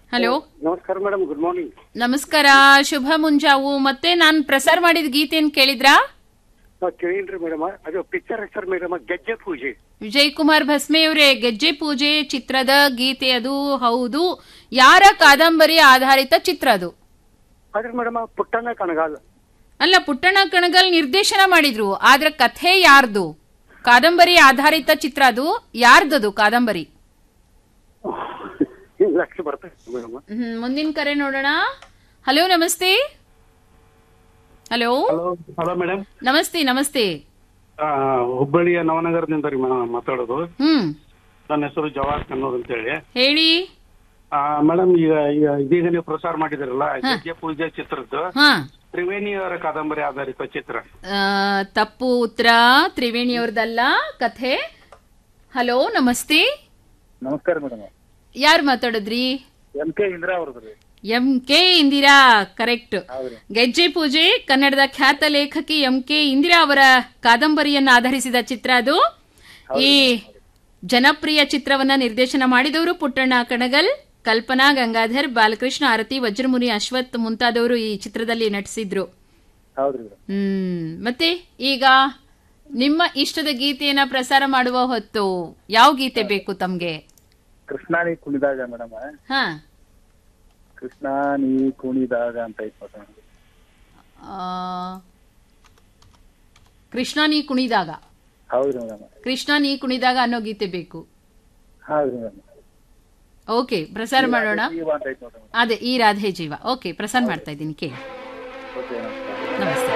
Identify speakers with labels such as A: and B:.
A: hello
B: ನಮಸ್ಕಾರ madam good morning
A: ನಮಸ್ಕಾರ ಶುಭ ಮುಂಜಾವು ಮತ್ತೆ ನಾನು ಪ್ರಸಾರ ಮಾಡಿದ ಗೀತೆಯನ್ನು ಕೇಳಿದ್ರಾ
B: ನಾವು ಕೇಳಿನ್ರಿ ಮೇಡಮ್ ಅದು ಪಿಕ್ಚರ್ ಹೆಸರು ಮೇಡಮ್ ಗೆಜ್ಜೆ ಪೂಜೆ
A: ವಿಜಯ್ ಕುಮಾರ್ ಭಸ್ಮೆಯವರೇ ಗೆಜ್ಜೆ ಪೂಜೆ ಚಿತ್ರದ ಗೀತೆ ಅದು ಹೌದು ಯಾರ ಕಾದಂಬರಿ ಆಧಾರಿತ ಚಿತ್ರ ಅದು
B: ಆದ್ರೆ ಮೇಡಮ್ ಪುಟ್ಟಣ್ಣ ಕಣಗಾಲ್
A: ಅಲ್ಲ ಪುಟ್ಟಣ್ಣ ಕಣಗಲ್ ನಿರ್ದೇಶನ ಮಾಡಿದ್ರು ಆದ್ರೆ ಕಥೆ ಯಾರ್ದು ಕಾದಂಬರಿ ಆಧಾರಿತ ಚಿತ್ರ ಅದು ಯಾರ್ದದು ಕಾದಂಬರಿ
B: ಲಕ್ಷ ಬರ್ತದೆ ಮೇಡಮ್
A: ಹ್ಮ್, ಮುಂದಿನ ಕರೆ ನೋಡೋಣ ಹಲೋ ನಮಸ್ತೆ ಹಲೋ
C: ಹಲೋ ಹಲೋ ಮೇಡಮ್
A: ನಮಸ್ತೆ ನಮಸ್ತೆ
C: ಹುಬ್ಬಳ್ಳಿಯ ನವನಗರದಿಂದ ರೀ ಮೇಡಮ್ ಮಾತಾಡೋದು
A: ಹ್ಮ್
C: ನನ್ನ ಹೆಸರು ಜವಾಹರ್ ಕನ್ನೂರ್ ಅಂತ ಹೇಳಿ
A: ಹೇಳಿ
C: ಮೇಡಮ್ ಈಗ ಈಗ ಇದೀಗ ನೀವು ಪ್ರಸಾರ ಮಾಡಿದಿರಲ್ಲ ಗೆಜ್ಜೆ ಪೂಜೆ ಚಿತ್ರದ್ದು
A: ಹಾ
C: ತ್ರಿವೇಣಿ ಅವರ ಕಾದಂಬರಿ ಆಧಾರಿತ ಚಿತ್ರ
A: ಆ, ತಪ್ಪು ಉತ್ತರ ತ್ರಿವೇಣಿಯವ್ರದಲ್ಲ ಕಥೆ ಹಲೋ ನಮಸ್ತೆ
B: ನಮಸ್ಕಾರ ಮೇಡಮ್
A: ಯಾರು ಮಾತಾಡಿದ್ರಿ
B: ಎಂ ಕೆ ಇಂದಿರಾ ಅವ್ರದ್ರಿ
A: ಎಂ ಕೆ ಇಂದಿರಾ ಕರೆಕ್ಟ್
B: ಹೌದ್ರಿ
A: ಗೆಜ್ಜೆ ಪೂಜೆ ಕನ್ನಡದ ಖ್ಯಾತ ಲೇಖಕಿ ಎಂ ಕೆ ಇಂದಿರಾ ಅವರ ಕಾದಂಬರಿಯನ್ನು ಆಧರಿಸಿದ ಚಿತ್ರ ಅದು ಈ ಜನಪ್ರಿಯ ಚಿತ್ರವನ್ನ ನಿರ್ದೇಶನ ಮಾಡಿದವರು ಪುಟ್ಟಣ್ಣ ಕಣಗಲ್ ಕಲ್ಪನಾ ಗಂಗಾಧರ್ ಬಾಲಕೃಷ್ಣ ಆರತಿ ವಜ್ರಮುನಿ ಅಶ್ವಥ್ ಮುಂತಾದವರು ಈ ಚಿತ್ರದಲ್ಲಿ ನಟಿಸಿದ್ರು
B: ಹೌದ್ರಿ ಮೇಡಮ್
A: ಹ್ಮ್ ಮತ್ತೆ ಈಗ ನಿಮ್ಮ ಇಷ್ಟದ ಗೀತೆಯನ್ನ ಪ್ರಸಾರ ಮಾಡುವ ಹೊತ್ತು ಯಾವ ಗೀತೆ ಬೇಕು ತಮ್ಗೆ
B: ಕೃಷ್ಣಾನಿ ಕುಣಿದಾಗ ಮೇಡಮ್
A: ಹಾ
B: ಕೃಷ್ಣ ನೀ ಕುಣಿದಾಗ ಅಂತ ಐತ್ ಮೇಡಮ್
A: ಆ, ಕೃಷ್ಣ ನೀ ಕುಣಿದಾಗ
B: ಹೌದ್ರಿ ಮೇಡಮ್
A: ಕೃಷ್ಣ ನೀ ಕುಣಿದಾಗ ಅನ್ನೋ ಗೀತೆ ಬೇಕು
B: ಹೌದ್ರಿ ಮೇಡಮ್
A: ಓಕೆ ಪ್ರಸಾರ ಮಾಡೋಣ
B: ಜೀವ ಅಂತ ಐತ್ ಮೇಡಮ್
A: ಅದೇ ಈ ರಾಧೆ ಜೀವ ಓಕೆ ಪ್ರಸಾರ ಮಾಡ್ತಾ ಇದ್ದೀನಿ ಕೇಳಿ
B: ಓಕೆ ನಮಸ್ಕಾರ
A: ನಮಸ್ತೆ